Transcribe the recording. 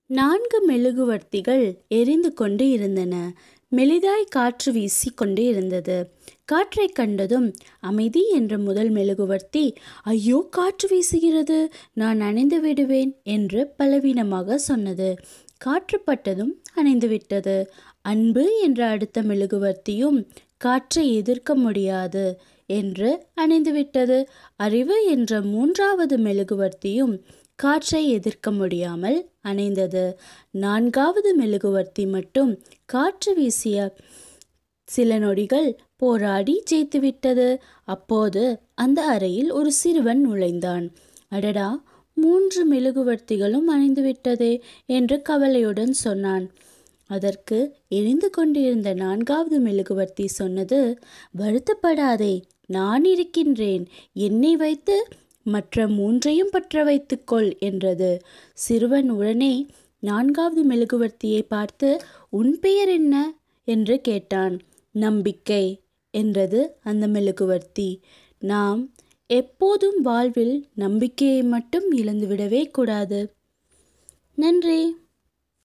நான்கு மெழுகுவர்த்திகள் எரிந்து கொண்டு இருந்தன மெலிதாய் காற்று வீசி கொண்டு இருந்தது காற்றைக் கண்டதும் அமைதி என்ற முதல் மெழுகுவர்த்தி ஐயோ காற்று வீசுகிறது நான் அணைந்து விடுவேன் என்று பலவீனமாக சொன்னது காற்று பட்டதும் அணைந்து விட்டது அன்பு என்ற அடுத்த மெழுகுவர்த்தியும் காற்றை எதிர்க்க முடியாது என்று அணைந்து விட்டது அறிவு என்ற மூன்றாவது மெழுகுவர்த்தியும் காற்றை எதிர்க்க முடியாமல் அணைந்தது நான்காவது மெழுகுவர்த்தி மட்டும் காற்று வீசிய சில நொடிகள் போராடி ஜெயித்துவிட்டது அப்போது அந்த அறையில் ஒரு சிறுவன் நுழைந்தான் அடடா மூன்று மெழுகுவர்த்திகளும் அணைந்துவிட்டதே என்று கவலையுடன் சொன்னான் அதற்கு எரிந்து கொண்டிருந்த நான்காவது மெழுகுவர்த்தி சொன்னது வருத்தப்படாதே நான் இருக்கின்றேன் என்னை வைத்து மற்ற மூன்றையும் பற்ற வைத்துக்கொள் என்றது சிறுவன் உடனே நான்காவது மெழுகுவர்த்தியை பார்த்து உன் பெயர் என்ன என்று கேட்டான் நம்பிக்கை என்றது அந்த மெழுகுவர்த்தி நாம் எப்போதும் வாழ்வில் நம்பிக்கையை மட்டும் இழந்துவிடவே கூடாது நன்றி